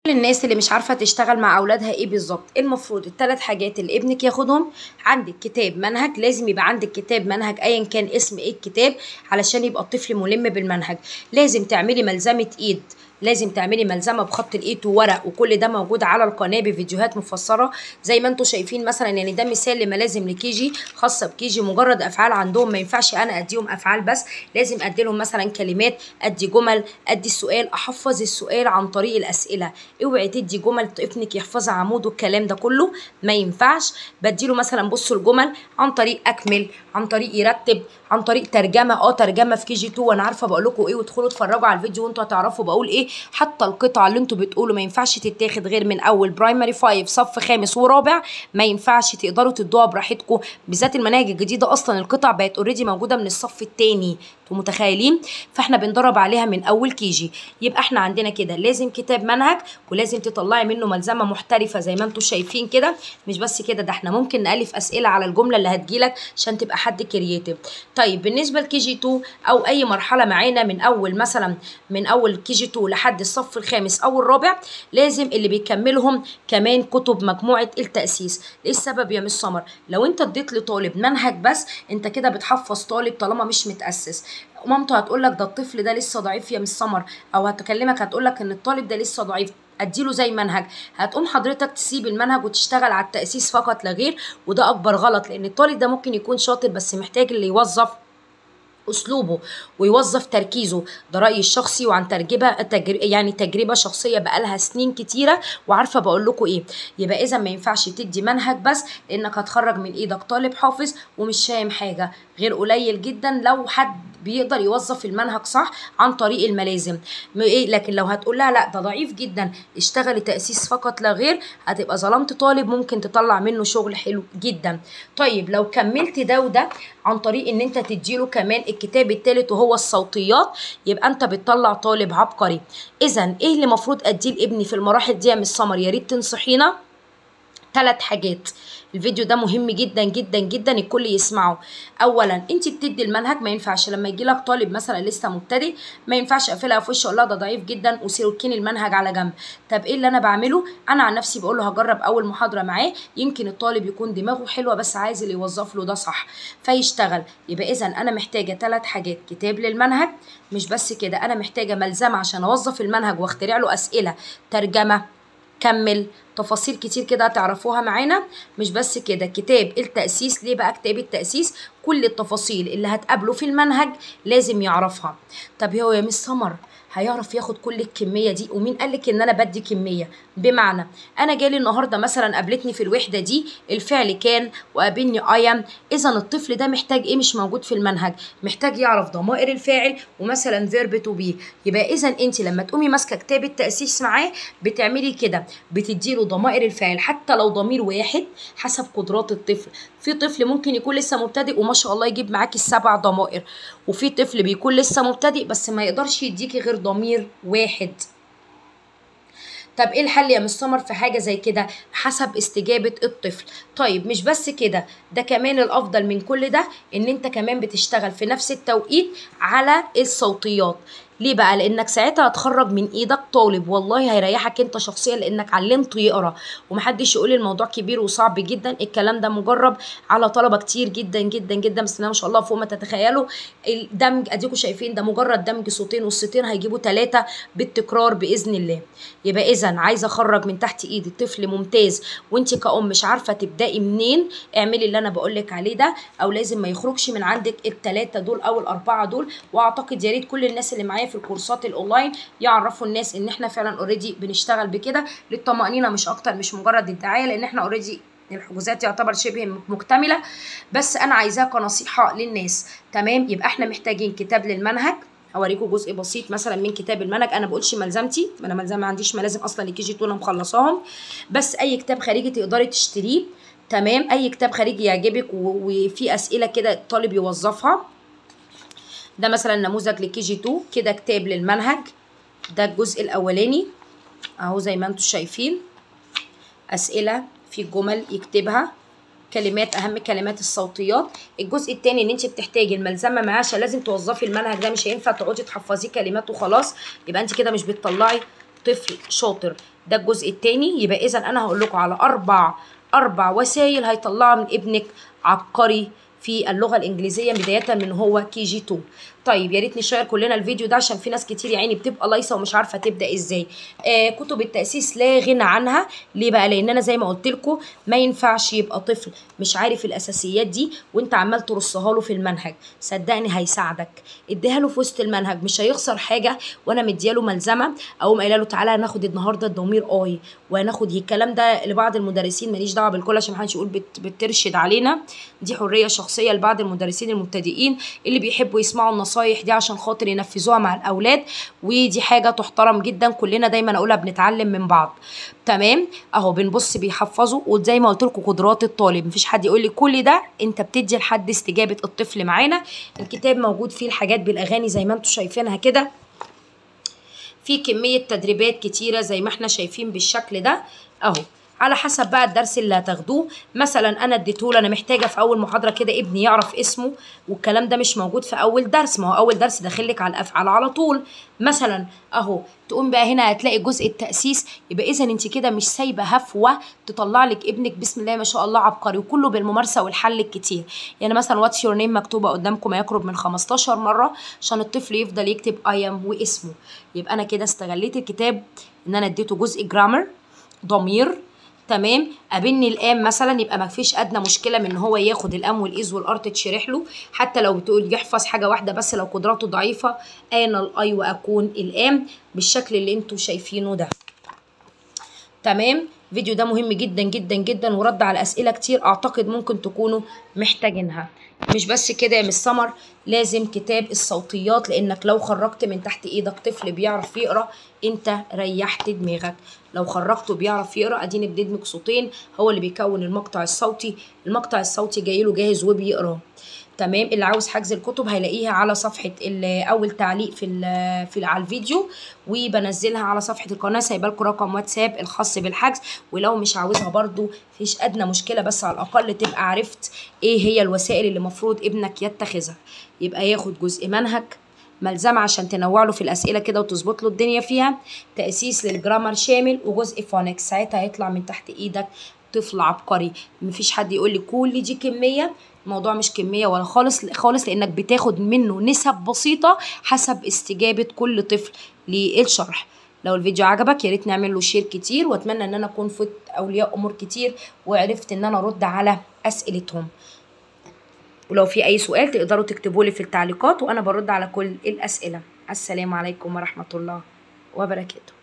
الناس اللي مش عارفة تشتغل مع أولادها إيه بالظبط المفروض الثلاث حاجات اللي ابنك ياخدهم عندك كتاب منهج لازم يبقى عندك كتاب منهج أيا كان اسم إيه الكتاب علشان يبقى الطفل ملم بالمنهج لازم تعملي ملزمة إيد لازم تعملي ملزمه بخط الايد وورق وكل ده موجود على القناه بفيديوهات مفسره زي ما انتم شايفين مثلا يعني ده مثال لملازم لكيجي خاصه بكيجي مجرد افعال عندهم ما ينفعش انا اديهم افعال بس لازم ادي لهم مثلا كلمات ادي جمل ادي السؤال احفظ السؤال عن طريق الاسئله اوعي تدي جمل ابنك يحفظها عمود والكلام ده كله ما ينفعش بديله مثلا بصوا الجمل عن طريق اكمل عن طريق يرتب عن طريق ترجمه اه ترجمه في كي جي 2 وانا عارفه بقول لكم ايه وادخلوا اتفرجوا على الفيديو وانتوا هتعرفوا بقول ايه حتى القطعه اللي انتوا بتقولوا ما ينفعش تتاخد غير من اول برايمري 5 صف خامس ورابع ما ينفعش تقدروا تدوها براحتكم بالذات المناهج الجديده اصلا القطع بقت اوريدي موجوده من الصف الثاني انتوا متخيلين فاحنا بندرب عليها من اول كي جي يبقى احنا عندنا كده لازم كتاب منهج ولازم تطلعي منه ملزمه محترفه زي ما انتوا شايفين كده مش بس كده ده احنا ممكن نالف اسئله على الجمله اللي هتجيلك عشان تبقى حد كرييتيف طيب بالنسبه لكي جي 2 او اي مرحله معانا من اول مثلا من اول كي جي 2 لحد الصف الخامس او الرابع لازم اللي بيكملهم كمان كتب مجموعه التاسيس ايه السبب يا مس سمر لو انت اديت لطالب منهج بس انت كده بتحفظ طالب طالما مش متاسس مامته هتقول لك ده الطفل ده لسه ضعيف يا مس سمر او هتكلمك هتقول لك ان الطالب ده لسه ضعيف اديله زي منهج هتقوم حضرتك تسيب المنهج وتشتغل على التاسيس فقط لا غير وده اكبر غلط لان الطالب ده ممكن يكون شاطر بس محتاج اللي يوظف اسلوبه ويوظف تركيزه ده رايي الشخصي وعن تجربه تجر... يعني تجربه شخصيه بقالها سنين كتيره وعارفه بقول لكم ايه يبقى اذا ما ينفعش تدي منهج بس لانك هتخرج من ايدك طالب حافظ ومش فاهم حاجه غير قليل جدا لو حد بيقدر يوظف المنهج صح عن طريق الملازم ايه لكن لو هتقول لها لا ده ضعيف جدا اشتغلي تاسيس فقط لا غير هتبقى ظلمت طالب ممكن تطلع منه شغل حلو جدا طيب لو كملت ده وده عن طريق ان انت تديله كمان الكتاب التالت وهو الصوتيات يبقى انت بتطلع طالب عبقري اذا ايه اللي المفروض اديه لابني في المراحل دي يا مس سمر يا ريت تنصحينا ثلاث حاجات الفيديو ده مهم جدا جدا جدا الكل يسمعه اولا انت بتدي المنهج ما ينفعش لما يجي لك طالب مثلا لسه مبتدئ ما ينفعش اقفلها في وشه اقول لها ده ضعيف جدا وسيركين المنهج على جنب طب ايه اللي انا بعمله انا عن نفسي بقول له هجرب اول محاضره معاه يمكن الطالب يكون دماغه حلوه بس عايز اللي يوظف له ده صح فيشتغل يبقى اذا انا محتاجه ثلاث حاجات كتاب للمنهج مش بس كده انا محتاجه ملزمه عشان اوظف المنهج واخترع له اسئله ترجمه كمل تفاصيل كتير كده هتعرفوها معانا مش بس كده كتاب التأسيس ليه بقى كتاب التأسيس كل التفاصيل اللي هتقابله في المنهج لازم يعرفها طب هو يا مس سمر هيعرف ياخد كل الكميه دي ومين قال لك ان انا بدي كميه بمعنى انا جالي النهارده مثلا قابلتني في الوحده دي الفعل كان وقابلني ايام اذا الطفل ده محتاج ايه مش موجود في المنهج محتاج يعرف ضمائر الفاعل ومثلا فيرب تو بي يبقى اذا انت لما تقومي ماسكه كتاب التاسيس معاه بتعملي كده بتديله ضمائر الفاعل حتى لو ضمير واحد حسب قدرات الطفل في طفل ممكن يكون لسه مبتدئ وما شاء الله يجيب معاكي السبع ضمائر وفي طفل بيكون لسه مبتدئ بس ما يقدرش يديكي غير ضمير واحد طب ايه الحل يا مس سمر في حاجه زي كده حسب استجابه الطفل طيب مش بس كده ده كمان الافضل من كل ده ان انت كمان بتشتغل في نفس التوقيت على الصوتيات ليه بقى لانك ساعتها هتخرج من ايدك طالب والله هيريحك انت شخصيا لانك علمته يقرا ومحدش يقول الموضوع كبير وصعب جدا الكلام ده مجرب على طلبه كتير جدا جدا جدا بس ما شاء الله فوق ما تتخيلوا الدمج اديكم شايفين ده مجرد دمج صوتين والصوتين هيجيبوا ثلاثه بالتكرار باذن الله يبقى اذا عايزه اخرج من تحت ايدي طفل ممتاز وانت كأم مش عارفه تبداي منين اعملي اللي انا بقول لك عليه ده او لازم ما يخرجش من عندك الثلاثه دول او الاربعه دول واعتقد يا ريت كل الناس اللي معايا في الكورسات الاونلاين يعرفوا الناس ان احنا فعلا اوريدي بنشتغل بكده للطمانينه مش اكتر مش مجرد الدعايه لان احنا اوريدي الحجوزات يعتبر شبه مكتمله بس انا عايزاها كنصيحه للناس تمام يبقى احنا محتاجين كتاب للمنهج هوريكم جزء بسيط مثلا من كتاب المنهج انا بقولش ملزمتي انا ملزمه ما عنديش ملازم اصلا لكي جي 2 انا مخلصاهم بس اي كتاب خارجي تقدري تشتريه تمام اي كتاب خارجي يعجبك وفي اسئله كده الطالب يوظفها ده مثلا نموذج لكي جي 2 كده كتاب للمنهج ده الجزء الاولاني اهو زي ما انتم شايفين اسئله في جمل يكتبها كلمات اهم كلمات الصوتيات الجزء الثاني ان انت بتحتاجي الملزمه معاه عشان لازم توظفي المنهج ده مش هينفع تقعدي تحفظيه كلمات وخلاص يبقى انت كده مش بتطلعي طفل شاطر ده الجزء التاني يبقى اذا انا هقول لكم على اربع اربع وسائل هيطلعها من ابنك عبقري في اللغه الانجليزيه بدايه من هو كي جي 2 طيب يا ريت نشير كلنا الفيديو ده عشان في ناس كتير يا عيني بتبقى لايصه ومش عارفه تبدا ازاي آه كتب التاسيس لا غنى عنها ليه بقى لان انا زي ما قلت لكم ما ينفعش يبقى طفل مش عارف الاساسيات دي وانت عمال ترصها له في المنهج صدقني هيساعدك اديها له في وسط المنهج مش هيخسر حاجه وانا مدياله ملزمه او قايله له تعالى هناخد النهارده الضمير اي وهناخد الكلام ده لبعض المدرسين ماليش دعوه بالكل عشان محدش يقول بت بترشد علينا دي حريه شخصيه لبعض المدرسين المبتدئين اللي بيحبوا يسمعوا النصايح دي عشان خاطر ينفذوها مع الاولاد ودي حاجه تحترم جدا كلنا دايما اقولها بنتعلم من بعض تمام اهو بنبص بيحفظوا وزي ما قلت لكم قدرات الطالب مفيش حد يقول لي كل ده انت بتدي لحد استجابه الطفل معانا الكتاب موجود فيه الحاجات بالاغاني زي ما انتم شايفينها كده في كميه تدريبات كتيره زي ما احنا شايفين بالشكل ده اهو على حسب بقى الدرس اللي هتاخدوه مثلا انا اديته انا محتاجه في اول محاضره كده ابني يعرف اسمه والكلام ده مش موجود في اول درس ما هو اول درس داخلك على الافعال على طول مثلا اهو تقوم بقى هنا هتلاقي جزء التاسيس يبقى اذا انت كده مش سايبه هفوه تطلع لك ابنك بسم الله ما شاء الله عبقري وكله بالممارسه والحل الكتير يعني مثلا واتس يور نيم مكتوبه قدامكم ما يقرب من 15 مره عشان الطفل يفضل يكتب اي ام واسمه يبقى انا كده استغليت الكتاب ان انا اديته جزء جرامر ضمير تمام قابلني الام مثلا يبقى ما فيش ادنى مشكله من ان هو ياخد الام والايز والار تتشرح له حتى لو بتقول يحفظ حاجه واحده بس لو قدراته ضعيفه انا الاي واكون الام بالشكل اللي انتوا شايفينه ده تمام الفيديو ده مهم جدا جدا جدا ورد على اسئله كتير اعتقد ممكن تكونوا محتاجينها مش بس كده يا مس سمر لازم كتاب الصوتيات لانك لو خرجت من تحت ايدك طفل بيعرف يقرا انت ريحت دماغك لو خرجته بيعرف يقرا اديني بندمج صوتين هو اللي بيكون المقطع الصوتي المقطع الصوتي جاي له جاهز وبيقراه تمام اللي عاوز حجز الكتب هيلاقيها على صفحه اول تعليق في في على الفيديو وبنزلها على صفحه القناه سايبه لكم رقم واتساب الخاص بالحجز ولو مش عاوزها برضو مفيش ادنى مشكله بس على الاقل تبقى عرفت ايه هي الوسائل اللي المفروض ابنك يتخذها يبقى ياخد جزء منهج ملزمة عشان تنوع له في الأسئلة كده وتظبط له الدنيا فيها تأسيس للجرامر شامل وجزء فونكس ساعتها هيطلع من تحت إيدك طفل عبقري مفيش حد يقول لي كل دي كمية الموضوع مش كمية ولا خالص خالص لأنك بتاخد منه نسب بسيطة حسب استجابة كل طفل للشرح لو الفيديو عجبك يا ريت نعمل له شير كتير واتمنى ان انا اكون فت اولياء امور كتير وعرفت ان انا ارد على اسئلتهم ولو في اي سؤال تقدروا تكتبوا لي في التعليقات وانا برد على كل الاسئله السلام عليكم ورحمه الله وبركاته